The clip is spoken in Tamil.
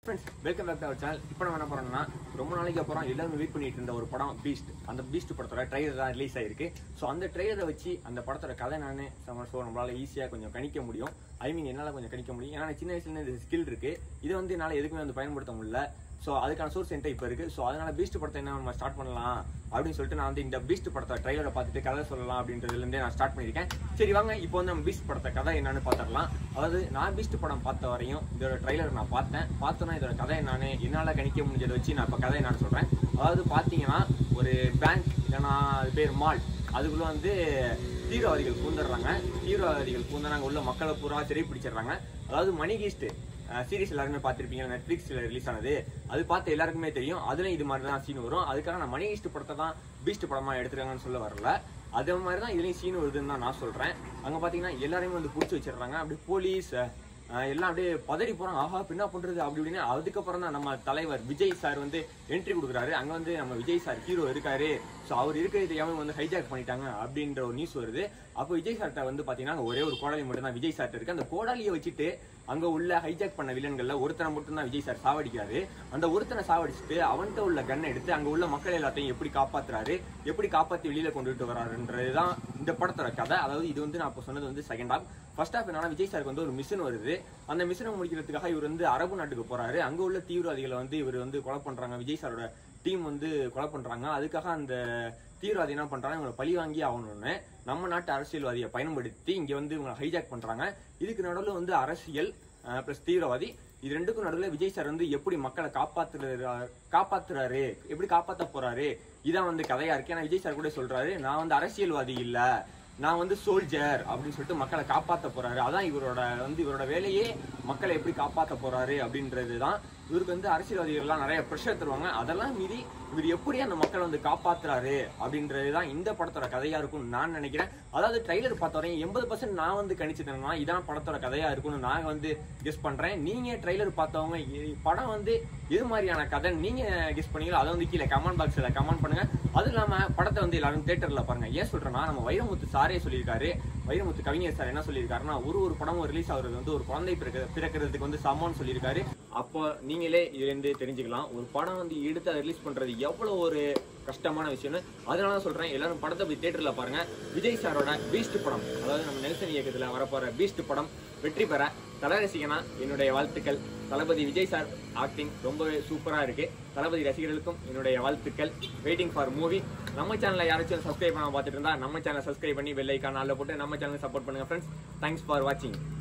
friends welcome back to our channel இப்போ நம்ம என்ன போறோம்னா ரொம்ப நாளைக்கு அப்புறம் எல்லாரும் வெயிட் பண்ணிட்டு இருந்த ஒரு படம் பீஸ்ட் அந்த பீஸ்ட் படத்தோட ட்ரைலர் தான் ரிலீஸ் ஆயிருக்கு ஸோ அந்த ட்ரைலரை வச்சு அந்த படத்தோட கதை நான் ஸோ நம்மளால ஈஸியாக கொஞ்சம் கணிக்க முடியும் ஐ மீன் என்னால் கொஞ்சம் கணிக்க முடியும் ஏன்னா எனக்கு சின்ன வயசுல இந்த ஸ்கில் இருக்கு இதை வந்து என்னால் எதுக்குமே வந்து பயன்படுத்த முடியல ஸோ அதுக்கான சோர்ஸ் என்கிட்ட இப்போ இருக்கு ஸோ அதனால பீஸ்ட் படத்தை என்ன நம்ம ஸ்டார்ட் பண்ணலாம் அப்படின்னு சொல்லிட்டு நான் வந்து இந்த பீஸ்ட் படத்தை ட்ரைலரை பார்த்துட்டு கதை சொல்லலாம் அப்படின்றதுலேருந்தே நான் ஸ்டார்ட் பண்ணியிருக்கேன் சரி வாங்க இப்போ வந்து நம்ம பீஸ்ட் படத்தை கதை என்னன்னு பார்த்துடலாம் அதாவது நான் பீஸ்ட் படம் பார்த்த வரையும் இதோட ட்ரைலர் நான் பார்த்தேன் பார்த்தோன்னா இதோட கதை என்னன்னு என்னால் கணிக்க முடிஞ்சதை வச்சு நான் இப்போ கதை என்னன்னு சொல்கிறேன் அதாவது பார்த்தீங்கன்னா ஒரு பேங்க் இல்லைன்னா அது பேர் மால் அதுக்குள்ள வந்து தீவிரவாதிகள் பூந்துடுறாங்க தீவிரவாதிகள் பூந்தாங்க உள்ள மக்களை பூரா சிறை பிடிச்சிடுறாங்க அதாவது மணி கீஸ்ட் சீரிஸ் எல்லாருமே பார்த்திருப்பீங்க நெட்ஃபிளிக்ஸ்ல ரிலீஸ் ஆனது அது பார்த்து எல்லாருக்குமே தெரியும் அதுல இது மாதிரி தான் சீன் வரும் அதுக்காக நான் மணி கீஸ்ட் படத்தை தான் பீஸ்ட் படமா எடுத்துருக்காங்கன்னு சொல்ல வரல அதே மாதிரி தான் இதுலயும் சீன் வருதுன்னு தான் நான் சொல்றேன் அங்க பாத்தீங்கன்னா எல்லாரையுமே வந்து பிடிச்சி வச்சிடுறாங்க அப்படி போலீஸ் ஆஹ் எல்லாம் அப்படியே பதறி போறாங்க ஆஹா பின்னா பண்றது அப்படி இப்படின்னு அதுக்கப்புறம் தான் நம்ம தலைவர் விஜய் சார் வந்து என்ட்ரி கொடுக்குறாரு அங்க வந்து நம்ம விஜய் சார் ஹீரோ இருக்காரு ஸோ அவர் இருக்கிறது தெரியாம வந்து ஹைஜாக் பண்ணிட்டாங்க அப்படின்ற ஒரு நியூஸ் வருது அப்போ விஜய் சார்ட்ட வந்து பாத்தீங்கன்னா அங்க ஒரே ஒரு கோடாலி மட்டும் தான் விஜய் சார்ட்ட இருக்கு அந்த கோடாலியை வச்சுட்டு அங்க உள்ள ஹைஜாக் பண்ண வில்லன்கள்ல ஒருத்தனை மட்டும் தான் விஜய் சார் சாவடிக்கிறாரு அந்த ஒருத்தனை சாவடிச்சுட்டு அவன்கிட்ட உள்ள கன்னை எடுத்து அங்க உள்ள மக்கள் எல்லாத்தையும் எப்படி காப்பாத்துறாரு எப்படி காப்பாத்தி வெளியில கொண்டுட்டு வராருன்றதுதான் இந்த படத்தோட கதை அதாவது இது வந்து நான் இப்போ சொன்னது வந்து செகண்ட் ஹாஃப் ஃபர்ஸ்ட் ஹாஃப் என்னன்னா விஜய் சாருக்கு வந்து ஒரு மிஷன் வருது அந்த மிஷனை முடிக்கிறதுக்காக இவர் வந்து அரபு நாட்டுக்கு போறாரு அங்க உள்ள தீவிரவாதிகளை வந்து இவர் வந்து கொலை பண்றாங்க விஜய் சாரோட டீம் வந்து கொலை பண்றாங்க அதுக்காக அந்த தீவிரவாதி என்ன பண்றாங்க இவங்களை பழி வாங்கி ஆகணும்னு நம்ம நாட்டு அரசியல்வாதியை பயன்படுத்தி இங்க வந்து இவங்களை ஹைஜாக் பண்றாங்க இதுக்கு நடுவில் வந்து அரசியல் பிளஸ் தீவிரவாதி இது ரெண்டுக்கும் நடுவில் விஜய் சார் வந்து எப்படி மக்களை காப்பாத்துறாரு காப்பாத்துறாரு எப்படி காப்பாத்த போறாரு இதான் வந்து கதையா இருக்கு ஏன்னா விஜய் சார் கூட சொல்றாரு நான் வந்து அரசியல்வாதி இல்ல நான் வந்து சோல்ஜர் அப்படின்னு சொல்லிட்டு மக்களை காப்பாத்த போறாரு அதான் இவரோட வந்து இவரோட வேலையே மக்களை எப்படி காப்பாத்த போறாரு அப்படின்றது தான் இவருக்கு வந்து அரசியல்வாதிகள்லாம் நிறைய ப்ரெஷர் தருவாங்க அதெல்லாம் மீறி இவர் எப்படி அந்த மக்களை வந்து காப்பாத்துறாரு அப்படின்றது தான் இந்த படத்தோட கதையா இருக்கும்னு நான் நினைக்கிறேன் அதாவது ட்ரைலர் பார்த்த வரையும் எண்பது பர்சன்ட் நான் வந்து கணிச்சிட்டேன்னா இதான் படத்தோட கதையா இருக்கும்னு நான் வந்து கெஸ் பண்றேன் நீங்க ட்ரைலர் பார்த்தவங்க இ- படம் வந்து எது மாதிரியான கதை நீங்க கெஸ் பண்ணீங்களோ அதை வந்து கீழே கமெண்ட் பாக்ஸ்ல கமெண்ட் பண்ணுங்க அது இல்லாம படத்தை வந்து எல்லாரும் தேட்டர்ல பாருங்க ஏன் சொல்றேன்னா நம்ம வைரமுத்து சாரே சொல்லியிருக்காரு வைரமுத்து கவிஞர் சார் என்ன சொல்லியிருக்காருன்னா ஒரு ஒரு படமும் ரிலீஸ் ஆகுறது வந்து ஒரு குழந்தை பிறக்க பிறக்கிறதுக்கு வந்து சமம்னு சொல்லியிருக்காரு அப்போ நீங்களே இதுல இருந்து தெரிஞ்சுக்கலாம் ஒரு படம் வந்து எடுத்து அதை ரிலீஸ் பண்றது எவ்வளவு ஒரு கஷ்டமான விஷயம்னு அதனால தான் சொல்றேன் எல்லாரும் படத்தை போய் தேட்டர்ல பாருங்க விஜய் சாரோட பீஸ்ட் படம் அதாவது நம்ம நெல்சன் இயக்கத்துல வரப்போற பீஸ்ட் படம் வெற்றி பெற தல ரசிகனா என்னுடைய வாழ்த்துக்கள் தளபதி விஜய் சார் ஆக்டிங் ரொம்பவே சூப்பரா இருக்கு தளபதி ரசிகர்களுக்கும் என்னுடைய வாழ்த்துக்கள் வெயிட்டிங் ஃபார் மூவி நம்ம சேனலை யாராச்சும் சப்ஸ்கிரைப் பண்ண பார்த்துட்டு இருந்தா நம்ம சேனலை சப்ஸ்கிரைப் பண்ணி பெல் ஐக்கான் ஆல்ல போட்டு நம்ம சேனலை சப்போர்ட் பண்ணுங்க ஃப்ரெண்ட்ஸ் தேங்க்ஸ் ஃபார் வாட்சிங்